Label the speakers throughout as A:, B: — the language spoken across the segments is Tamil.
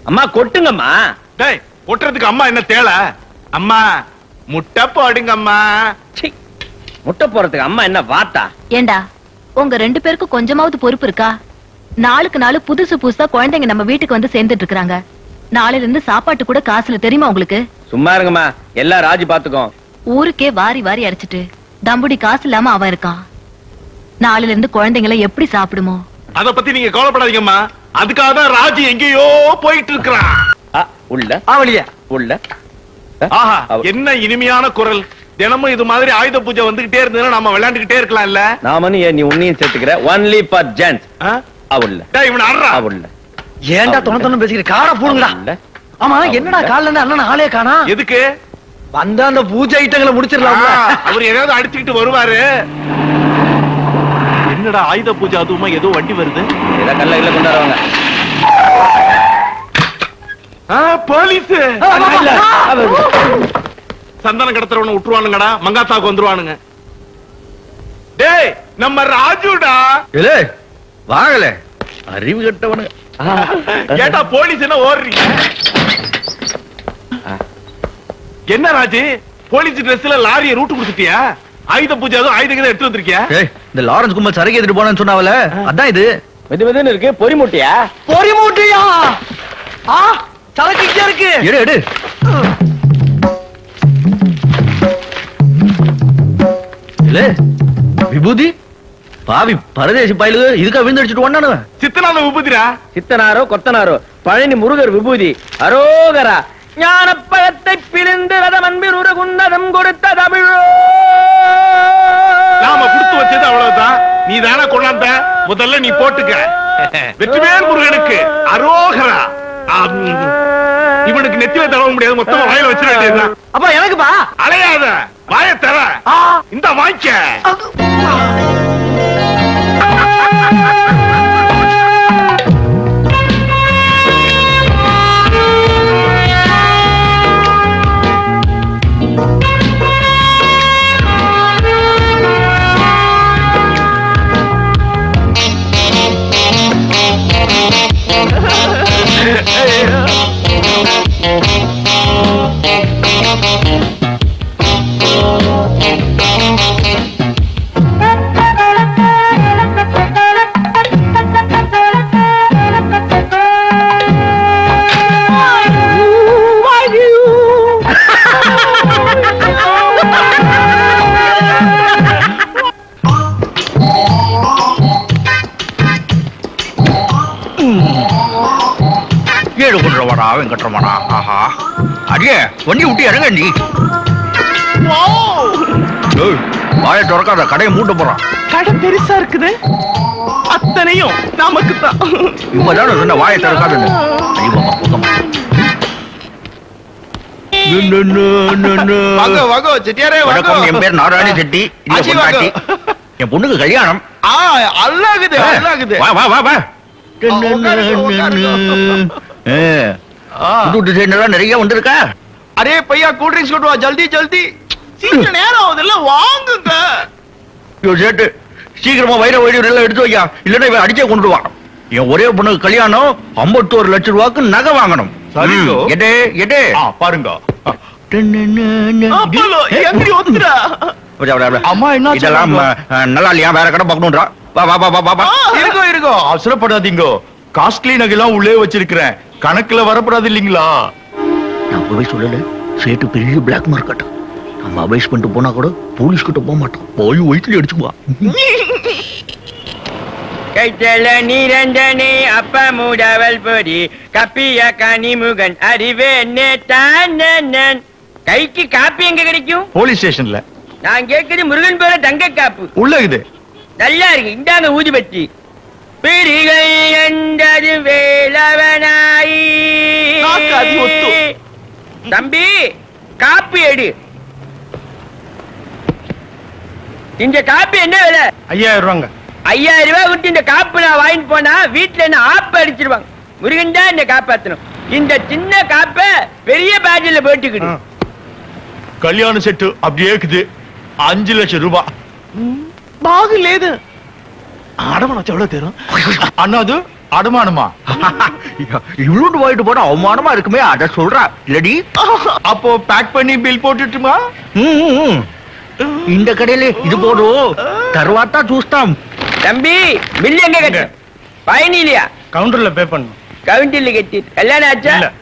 A: அம்மா கொட்டுங்கம்மா
B: டேய் ஒட்டுறதுக்கு அம்மா என்ன தேள அம்மா முட்டை போடுங்க அம்மா
A: சீ, முட்டை போறதுக்கு அம்மா என்ன வாத்தா
C: ஏண்டா உங்க ரெண்டு பேருக்கும் கொஞ்சமாவது பொறுப்பு இருக்கா நாளுக்கு நாள் புதுசு புதுசா குழந்தைங்க நம்ம வீட்டுக்கு வந்து சேர்ந்துட்டு இருக்காங்க நாளையில இருந்து சாப்பாட்டு கூட காசுல தெரியுமா உங்களுக்கு
A: சும்மா இருங்கம்மா எல்லாம் ராஜி பாத்துக்கோ
C: ஊருக்கே வாரி வாரி அரைச்சிட்டு தம்புடி காசு இல்லாம அவன் இருக்கான் நாளையில இருந்து குழந்தைங்களை எப்படி சாப்பிடுமோ
B: அத பத்தி நீங்க கவலைப்படாதீங்கம்மா அதுக்காக தான் ராஜி எங்கேயோ போயிட்டு இருக்கிறான்
A: ஆ, உள்ள
D: ஆவலியா
A: உள்ள
B: ஆஹா
A: அவ-
B: என்ன இனிமையான குரல் தினமும் இது மாதிரி ஆயுத பூஜை வந்துகிட்டே இருந்ததுன்னா நம்ம விளையாண்டுகிட்டே இருக்கலாம்ல
A: நாமனு ஏன் நீ உன்னையும் சேர்த்துக்கிற ஒன்லி ஃபார் ஜென்ஸ்
B: ஆ?
A: அவுள்ள
B: டேய் இவன் அறா
A: அவுள்ள
D: ஏன்டா தொண தொண பேசிக்கிற காரை போடுங்கடா
A: அவுள்ள
D: ஆமா என்னடா கால்ல இருந்து அண்ணன் ஆளே காணா
B: எதுக்கு
D: வந்த அந்த பூஜை ஐட்டங்களை முடிச்சிடலாம்ல
B: ஆ, அவர் ஏதாவது அடிச்சுக்கிட்டு வருவாரு என்னடா ஆயுத பூஜை அதுவுமா ஏதோ வண்டி வருது
A: ஏதோ கல்ல இல்ல கொண்டாடுவாங்க
B: ஆ, போலீஸ்
D: ஆ, வா, வா,
A: இல்ல.
D: ஆ.
B: சந்தனம் கடத்துறவன விட்டுருவானுங்கடா மங்காத்தாக்கு வந்துருவானுங்க டேய் நம்ம ராஜுடா
D: ஏலே வாங்கல அறிவு கட்டவனு
B: ஏட்டா போலீஸ் என்ன ஓடுறீங்க என்ன ராஜு போலீஸ் ட்ரெஸ்ல லாரிய ரூட் கொடுத்துட்டியா ஆயுத பூஜை அதுவும் ஆயுதங்களை எடுத்து வந்திருக்கியா
D: ஏய் இந்த லாரன்ஸ் கும்பல் சரக்கு எடுத்துட்டு போனேன்னு சொன்னாவல அதான் இது
A: மெது மெதுன்னு இருக்கு பொறி மூட்டையா
D: பொறி மூட்டையா ஆ சரக்கு இங்க இருக்கு எடு எடு இல்ல விபூதி பாவி பரதேசி பயலுக இதுக்கா விழுந்தடிச்சிட்டு ஒண்ணானு
B: சித்தனால விபூதிரா
A: சித்தனாரோ கொத்தனாரோ பழனி முருகர் விபூதி அரோகரா ஞானப்பழத்தை பிரிந்து ரதம் அன்பில் உருகுன்னதம் கொடுத்த தமிழோ
B: நாம கொடுத்து வச்சது அவ்வளவுதான் நீ தானே கொண்டாந்த முதல்ல நீ போட்டுக்க வெற்றிவேல் முருகனுக்கு அரோகரா ஆம். இவனுக்கு நெத்தியில தடவ முடியாது மொத்தமா வாயில வச்சிட வேண்டியதுதான்
D: அப்பா எனக்குப்பா
B: அலையாத வாய தர இந்த வாங்கிக்க
D: ஏழு குன்றவடா வெங்கட்ரமணா ஆஹா அடியே வண்டி விட்டு இறங்க நீ ஏய், வாயை திறக்காத கடையை மூட்ட போறான்
B: கடை பெருசா இருக்குது அத்தனையும் நமக்கு தான்
D: இப்பதானே சொன்ன வாயை திறக்காதுன்னு ஐயோமா போகமா
B: வாங்க வாங்க செட்டியாரே
D: வணக்கம் என் பேர் நாராயண செட்டி இது
B: ஆச்சி
D: பொண்டாட்டி
B: வாங்க.
D: என் பொண்ணுக்கு கல்யாணம்
B: ஆ அல்லாகுது அல்லாகுது
D: வா வா வா வா
B: உட்காருங்க, உட்காருங்க.
D: ஏ, புது டிசைன் எல்லாம் நிறைய வந்திருக்கா
B: அரே பையா கூல் ட்ரிங்க்ஸ் கொண்டு வா ஜல்தி ஜல்தி சீக்கிரம் நேரம் ஆகுதுல்ல வாங்குங்க
D: ஐயோ சேட்டு சீக்கிரமா வைர வைர எல்லாம் எடுத்து வையா இல்லன்னா இவன் அடிச்சே கொண்டு வா என் ஒரே பொண்ணுக்கு கல்யாணம் 51 லட்சம் ரூபாய்க்கு நகை வாங்கணும்
B: சரிங்கோ.
D: ம், எடு எடு
B: பாருங்க அப்பலோ எங்கடி ஒத்துறா
D: அப்படியே, அப்படியே, அப்படியே.
B: அம்மா என்ன
D: இதெல்லாம்
B: சொன்னாங்க?
D: அஹ், நல்லா இல்லையா வேற கடை பார்க்கணும்ன்றா வா வா வா வா வா, வா
B: இருக்கோ இருக்கோ அவசரப்படாதீங்க காஸ்ட்லி நகைலாம் உள்ளே வச்சிருக்கிறேன் கணக்குல வரப்படாது இல்லீங்களா
D: நான் அப்பவே சொல்லல சேட்டு பெரிய பிளாக் மார்க்கெட் நம்ம அவைஸ் பண்ணிட்டு போனா கூட போலீஸ் கிட்ட போக மாட்டோம் போய் வயிற்றுல அடிச்சுக்குவா
A: கைத்தல நிரஞ்சனே அப்ப மூடவல் பொடி கப்பிய கனிமுகன் அறிவே தான் கைக்கு காப்பி எங்க கிடைக்கும்
B: போலீஸ் ஸ்டேஷன்ல
A: நான் கேக்குது முருகன் போல தங்க காப்பு
B: உள்ள இது
A: நல்லா இருக்கு இந்தாங்க ஊதுபத்தி பிரிகை என்றது வேலவனாய்
B: நாக்கு அதி ஒத்து.
A: தம்பி காப்பி எடு இந்த காப்பி என்ன விலை
B: ஐயாயிரம் ரூபாங்க
A: ஐயாயிரம் ரூபாய் விட்டு இந்த காப்பு நான் வாங்கிட்டு போனா வீட்டுல என்ன ஆப்பு அடிச்சிருவாங்க முருகன் தான் என்ன காப்பாத்தணும் இந்த சின்ன காப்ப பெரிய பேட்டில போட்டுக்கிடு
B: కళ్యాణ సెట్ అప్పుడు ఏకుది అஞ்சு లక్ష రూపాయ బాగు లేదు ఆడమన చెవడో తీరు అన్నది
E: அடமானமா
D: இவ்வளவு வாங்கிட்டு போனா அவமானமா இருக்குமே அத சொல்றா இல்லடி
E: அப்போ பேக் பண்ணி பில் போட்டுட்டுமா
D: ம், ம், ம். இந்த கடையில இது போடும் தருவாத்தா చూస్తాం
A: தம்பி பில் எங்க கட்டு பயணி இல்லையா
E: கவுண்டர்ல பே பண்ணும்
A: கவுண்டில் கட்டி கல்யாணம் ஆச்சா
E: இல்ல.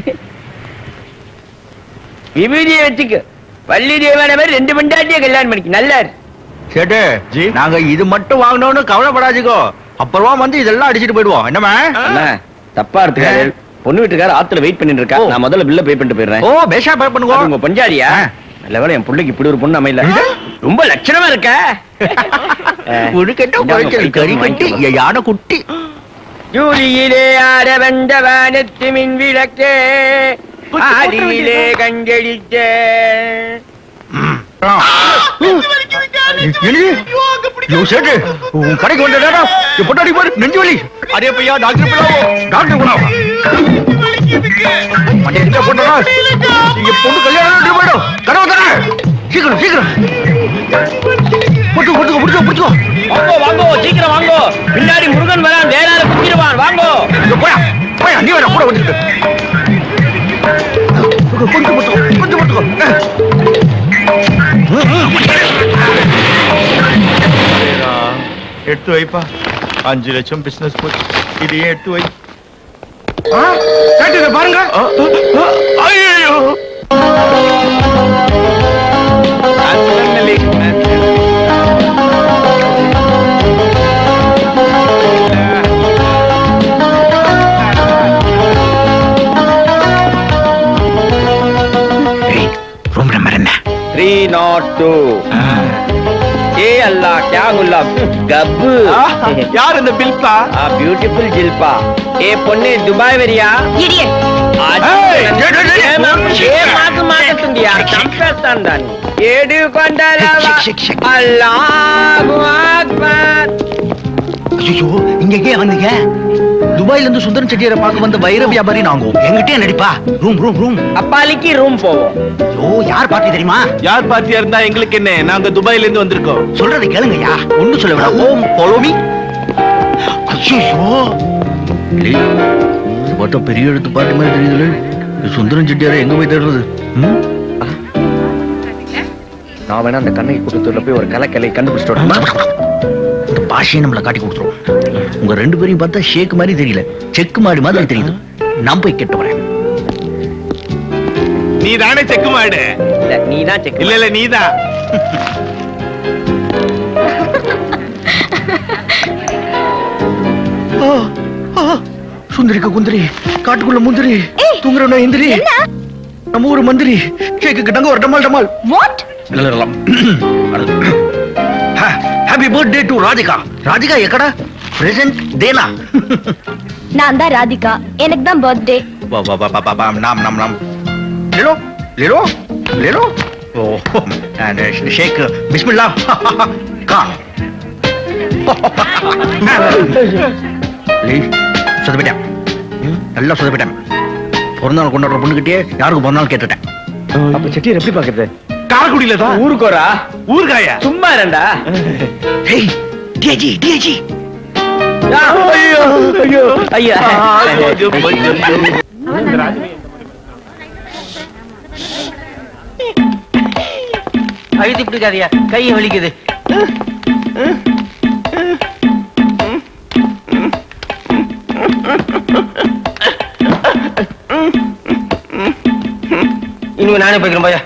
A: விபூதியை வச்சுக்க வள்ளி தேவான மாதிரி ரெண்டு மண்டாட்டிய கல்யாணம் பண்ணிக்க நல்லா இரு.
D: சேட்டு
E: ஜி.
D: நாங்க இது மட்டும் வாங்கணும்னு கவலைப்படாதீங்கோ அப்புறமா வந்து இதெல்லாம் அடிச்சிட்டு போயிடுவோம் என்னமா
F: அண்ணா, தப்பா எடுத்துக்காரு பொண்ணு வீட்டுக்கார ஆத்துல வெயிட் பண்ணிட்டு இருக்கா
D: ஓ.
F: நான் முதல்ல பில்ல பே பண்ணிட்டு போயிடுறேன்
D: ஓ பேஷா பே
F: அது
D: பண்ணுங்க
F: உங்க பஞ்சாரியா நல்ல வேளை என் பிள்ளைக்கு இப்படி ஒரு பொண்ணு அமையல
A: ரொம்ப லட்சணமா இருக்க
D: உடுக்கட்ட
F: இந்தாங்க,
D: குறைச்சல்
F: போயிட்டு
D: கறி கட்டி
F: வாங்கிக்கோங்க.
D: யானை குட்டி
A: ஜூலியிலே ஆட வந்த வானத்து மின் விளக்கே ஆதியிலே கஞ்சடிச்ச
D: என்னது? யோ, சேட்டு உன் கடைக்கு வந்த நேரம் எப்படி அடி பாரு நெஞ்சு வலி
E: அரே பையா டாக்டர் பிள்ளாவோ
D: டாக்டர் குணா மண்டே எங்க போட்டா இங்க பொண்ணு கல்யாணம் நடந்து போயிடும் கனவு தானே சீக்கிரம் சீக்கிரம் புடிச்சு புடிச்சு புடிச்சு புடிச்சு
A: வாங்கோ வாங்கோ சீக்கிரம் வாங்கோ பின்னாடி முருகன் வரான் வேளாறு குத்திடுவான் வாங்கோ
D: போயா போயா நீ வேற கூட வந்துட்டு கொஞ்சம் மட்டும் கொஞ்சம் மட்டும்
E: எடுத்து வைப்பா அஞ்சு லட்சம் பிசினஸ் போச்சு இதையே எடுத்து வை
B: கேட்டதை பாருங்க
E: ஐயோ
D: ரூம் நம்பர் என்ன
F: த்ரீ நாட் டூ
A: ஏ அல்லா क्या गुल्ला
F: கப்பு
E: யார் இந்த பில்பா
A: ஆ பியூட்டிஃபுல் ஜில்பா ஏ பொண்ணு துபாய் வரியா
C: இடியட்
A: మాకు మాట్లాడుతుందియా చంపేస్తాను దాన్ని ఏడు కొండలవా అల్లాహు అక్బర్
D: ஐயோ இங்க எங்கே வந்தீங்க துபாயில இருந்து சுந்தரம் செட்டியாரை பார்க்க வந்த வைர வியாபாரி நாங்க எங்கிட்டே நடிப்பா ரூம் ரூம் ரூம்
A: అప్పాలికి రూమ్ పోவோம்
D: ஐயோ யார் பார்ட்டி தெரியுமா
E: யார் பார்ட்டியா இருந்தா எங்களுக்கு என்ன நாங்க துபாயில இருந்து வந்திருக்கோம்
D: சொல்றதை கேளுங்கய்யா ஒண்ணு சொல்ல வேணாம் ஓம் பொலோமி ஐயோ பார்த்தா பெரிய எழுத்து பாட்டு மாதிரி தெரியுதுல இது சுந்தரம் செட்டியாரை எங்க போய் தேடுறது ம்?
F: நான் வேணா அந்த கண்ணகி கூட்டத்துல போய் ஒரு கலக்கலை கண்டுபிடிச்சிட்டு வரேன்.
D: இந்த பாஷையை நம்மள காட்டி கொடுத்துருவோம் உங்க ரெண்டு பேரையும் பார்த்தா ஷேக் மாதிரி தெரியல செக்கு மாடி மாதிரி தெரியுது நான் போய் கெட்டு வரேன்
B: நீ தானே செக்கு மாடு
A: இல்ல நீதான் செக்
B: இல்ல இல்ல நீதான்
D: ஆ, ஆ, சுந்தரிக்க குந்தரி காட்டுக்குள்ள முந்திரி தூங்குறவன எந்திரி நம்ம ஊரு மந்திரி ஷேக்கு டங்க ஒரு டமால் டமால்
C: what
D: happy birthday to Radhika Radhika எக்கடா பிரசன்ட் தேனா
C: நான் தான் ராதிகா எனக்கு தான் பர்த்டே
D: வா வா வா வா வா வா நாம் நாம் நாம் லேலோ லேலோ லேலோ ஓ and uh, ஷேக் பிஸ்மில்லா கா லே சொதப்பிட்டேன் ம், நல்லா சொதப்பிட்டேன் பிறந்தநாள் கொண்டாடுற பொண்ணுகிட்டே யாருக்கு பிறந்தநாள் கேட்டுட்டேன்
F: அப்ப செட்டியார் எப்படி பாக்குறது
B: காரக்குடியில தான்
A: ஊருக்கோரா
B: ஊர்காயா
A: சும்மா ரெண்டா
D: ஹேய் டிஏஜி டிஏஜி
A: ஐயோ ஐயோ ஐயா
G: அழுத்தி பிடிக்காதியா கையை வலிக்குது இனிமே நானே போய்க்கிறேன் போயா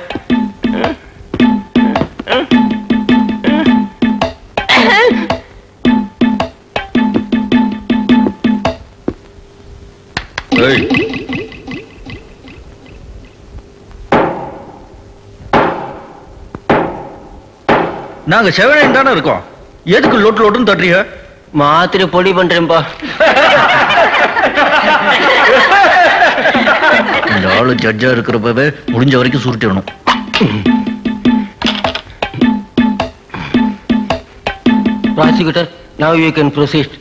D: ஏய் நாங்க செவனேன் தானே இருக்கோம் எதுக்கு லோட்டு லோட்டுன்னு தட்டுறீங்க
G: மாத்திரை பொடி பண்றேன்பா
D: இந்த ஆளு ஜட்ஜா இருக்கிறப்பவே முடிஞ்ச வரைக்கும் சுருட்டிடணும்
G: prosecutor now you can proceed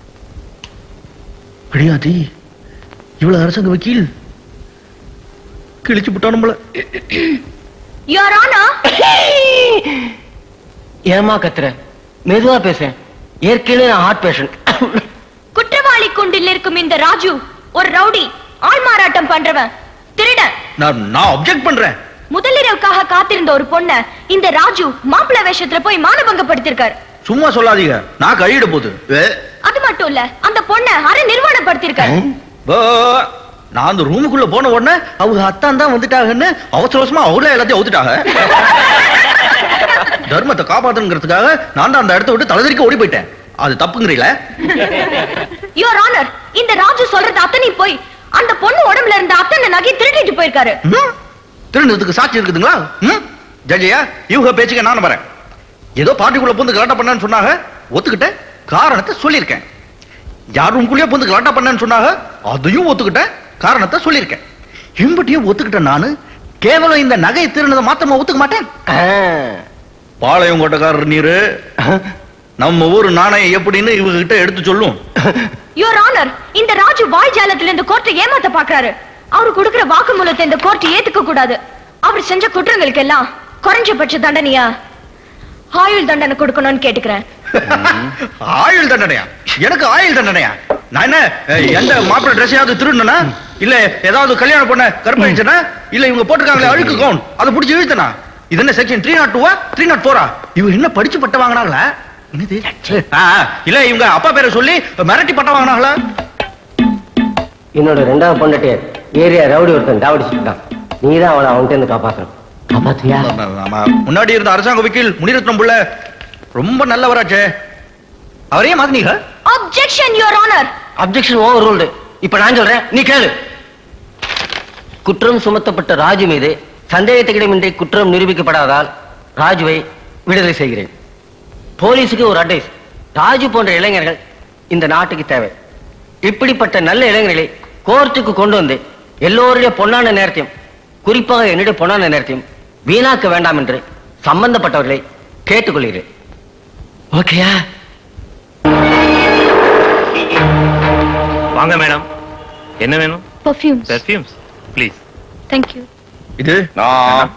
D: கிடையாது இவ்வளவு அரசாங்க வக்கீல் கிழிச்சு விட்டா நம்மள
C: யுவர் ஆனர்
G: ஏமா கத்துற மெதுவா பேசுறேன் ஏற்கனவே நான் ஹார்ட் பேஷண்ட்
C: குற்றவாளி கொண்டு வீட்டில் இருக்கும் இந்த ராஜு ஒரு ரவுடி ஆள் மாறாட்டம் பண்றவன் திருடன்
D: நான் நான் அப்செக்ட் பண்றேன்
C: முதலிரவுக்காக காத்திருந்த ஒரு பொண்ண இந்த ராஜு மாப்பிள்ளை வேஷத்துல போய் மானபங்கப்படுத்திருக்காரு
D: சும்மா சொல்லாதீங்க நான் கழியிட போகுது ஏ,
C: அது மட்டும் இல்ல அந்த பொண்ண அரை நிர்வாணப்படுத்திருக்காரு
D: போ. நான் அந்த ரூமுக்குள்ள போன உடனே அவங்க அத்தான் தான் வந்துட்டாங்கன்னு அவசர அவசரமா அவங்களே எல்லாத்தையும் ஒத்துட்டாங்க தர்மத்தை காப்பாத்தணுங்கிறதுக்காக நான் தான் அந்த இடத்த விட்டு தலைதறிக்க ஓடி போயிட்டேன் அது தப்புங்கிறீங்களா
C: யுவர் ஆனர் இந்த ராஜு சொல்றது அத்தனை போய் அந்த பொண்ணு உடம்புல இருந்த அத்தனை நகை திருடிட்டு போயிருக்காரு
D: ம்? திருடுறதுக்கு சாட்சி இருக்குதுங்களா ம்? ஜட்ஜியா இவங்க பேச்சுக்க நான் வரேன் ஏதோ பார்ட்டிக்குள்ள புந்து கலாட்டா பண்ணேன்னு சொன்னாங்க ஒத்துக்கிட்டேன் காரணத்தை சொல்லியிருக்கேன் யார் ரூம்குள்ளேயே புந்து கலாட்டா பண்ணேன்னு சொன்னாங்க அதையும் ஒத்துக்கிட்டேன் காரணத்தை சொல்லியிருக்கேன் இம்பட்டியும் ஒத்துக்கிட்டேன் நானு கேவலம் இந்த நகை திருநதை மாத்திரமா ஒத்துக்க மாட்டேன் பாளையம் கோட்டக்காரர் நீரு நம்ம ஊர் நாணயம் எப்படின்னு இவங்க கிட்ட எடுத்து சொல்லும்
C: யுவர் ஆனர் இந்த ராஜு வாய் ஜாலத்துல இந்த கோர்ட்டை ஏமாத்த பாக்குறாரு அவரு கொடுக்கிற வாக்குமூலத்தை இந்த கோர்ட் ஏத்துக்க கூடாது அவர் செஞ்ச குற்றங்களுக்கு எல்லாம் குறைஞ்சபட்ச தண்டனையா ஆயுள் தண்டனை கொடுக்கணும்னு கேட்டுக்கிறேன்
D: ஆயுள் தண்டனையா எனக்கு ஆயுள் தண்டனையா நான் என்ன அஹ், எந்த மாப்பிள்ளை ட்ரெஸ்ஸையாவது திருடுனா இல்ல ஏதாவது கல்யாணம் பண்ண கற்பழிச்சனா இல்ல இவங்க போட்டிருக்காங்களே அழுக்கு கவுன் அதை பிடிச்சி இழுத்தனா இது என்ன செக்ஷன் த்ரீ நாட் டூவா த்ரீ நாட் ஃபோரா இவங்க என்ன படிச்சு பட்ட வாங்கினாங்களா என்னது ஆ, ஆ, இல்ல இவங்க அப்பா பேரை சொல்லி மிரட்டி பட்டம் வாங்கினாங்களா
G: என்னோட ரெண்டாவது பொண்ணட்டே ஏரியா ரவுடி ஒருத்தன் டாவடிச்சுட்டு இருக்கான் நீ தான் அவளை அவன்கிட்ட இருந்து காப்பாத்தணும் காப்பாத்தியா
D: ஆமா, முன்னாடி இருந்த அரசாங்க வக்கீல் முனிரத்னம் புள்ள ரொம்ப நல்லவராச்சே அவரே மாத்தினீங்க
C: objection your honour
G: objection overruled இப்ப நான் சொல்றேன் நீ கேளு குற்றம் சுமத்தப்பட்ட ராஜு மீது சந்தேகத்துக்கிடமின்றி குற்றம் நிரூபிக்கப்படாதால் ராஜுவை விடுதலை செய்கிறேன் போலீஸுக்கு ஒரு அட்வைஸ் ராஜு போன்ற இளைஞர்கள் இந்த நாட்டுக்கு தேவை இப்படிப்பட்ட நல்ல இளைஞர்களை கோர்ட்டுக்கு கொண்டு வந்து எல்லோருடைய பொன்னான நேரத்தையும் குறிப்பாக என்னுடைய பொன்னான நேரத்தையும் வீணாக்க வேண்டாம் என்று சம்பந்தப்பட்டவர்களை கேட்டுக்கொள்கிறேன் ஓகேயா
B: வாங்க மேடம் என்ன வேணும்
C: perfumes
B: perfumes please
C: thank you
D: இது நான்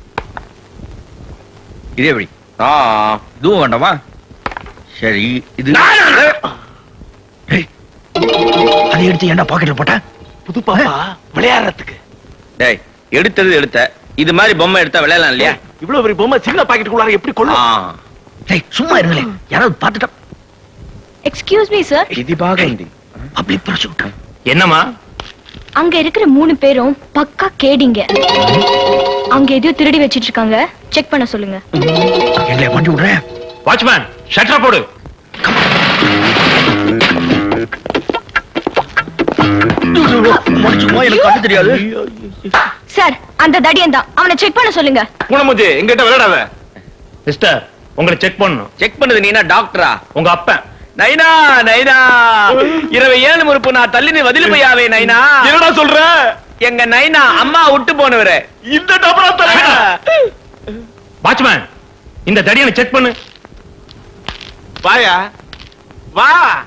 D: இது எப்படி இதுவும் வேண்டாமா சரி இது ஏய், அதை எடுத்து ஏன்டா பாக்கெட்ல போட்ட
B: புது பாப்பா விளையாடுறதுக்கு
F: டேய் எடுத்தது எடுத்த இது மாதிரி பொம்மை எடுத்தா விளையாடலாம் இல்லையா
B: இவ்வளவு பெரிய பொம்மை சின்ன பாக்கெட்டுக்குள்ளார எப்படி
F: ஆ,
B: கொள்ளும்
D: டேய் சும்மா இருங்களே யாராவது பார்த்துட்டா
C: எக்ஸ்கியூஸ் மீ சார்
F: இது பாகந்தி
D: அப்படி பிரசுட்டா
B: என்னம்மா
C: அங்க இருக்கிற மூணு பேரும் பக்கா கேடிங்க அங்க எதையோ திருடி வச்சிட்டு இருக்காங்க செக் பண்ண சொல்லுங்க
D: எங்களை வண்டி விடுறேன்
B: வாட்ச்மேன் ஷட்டர் போடு
D: சும்மா எனக்கு கண்ணு தெரியாது
C: சார் அந்த தடியன் தான் அவனை செக் பண்ண சொல்லுங்க
B: பூனமுஜி எங்கிட்ட விளையாடாத மிஸ்டர் உங்களை செக் பண்ணணும்
F: செக் பண்ணது நீனா டாக்டரா
B: உங்க அப்பன்
A: நைனா நைனா ఇరవై ఏళ్ళు మురుపు నా తల్లిని వదిలిపోయావే నైనా
B: என்னடா சொல்ற
A: எங்க நைனா அம்மா விட்டு போனவரு
B: இந்த டபரா தலைவா வாட்ச்மேன் இந்த தடியனை செக் பண்ணு
A: வாயா வா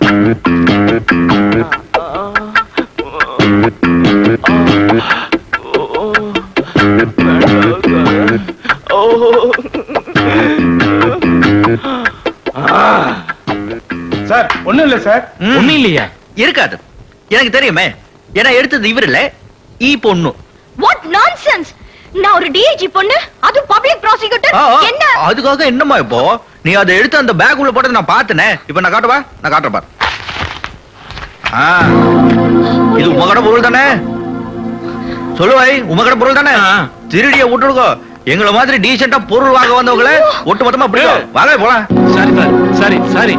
B: சார் ஒண்ணும் இல்ல சார்
D: ம்.
B: ஒண்ணும் இல்லையா
D: இருக்காது எனக்கு தெரியுமே ஏன்னா எடுத்தது இவர் இல்ல ஈ பொண்ணு
C: வாட் நான்சென்ஸ் நான் ஒரு டிஐஜி பொண்ணு அது பப்ளிக் ப்ராசிக்யூட்டர்
D: ஆ, ஆ,
C: என்ன
D: அதுக்காக என்னம்மா இப்போ நீ அதை எடுத்து அந்த பேக் உள்ள போட்டது நான் பார்த்தனே இப்போ நான் காட்டவா நான் காட்டுறேன் பாரு ஆ, இது உம கடை பொருள் தானே சொல்லுவாய் உம கடை பொருள் தானே
B: ஆ.
D: திருடிய விட்டுடுக்கோ எங்களை மாதிரி டீசெண்டா பொருள் வாங்க வந்தவங்கள ஒட்டு மொத்தமா பிடிக்கும் வாங்க போலாம்
B: சரி சார் சரி சரி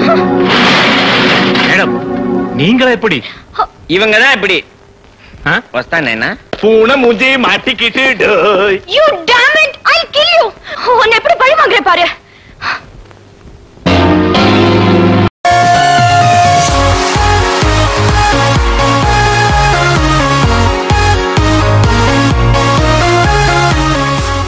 B: மேடம் நீங்களா எப்படி
F: இவங்க தான் இப்படி
B: ஆ?
F: வஸ்தான் என்ன
B: பூனை மூஞ்சி மாட்டிக்கிட்டு டோய்
C: you damn it I kill you உன்னை எப்படி பழி வாங்குற பாரு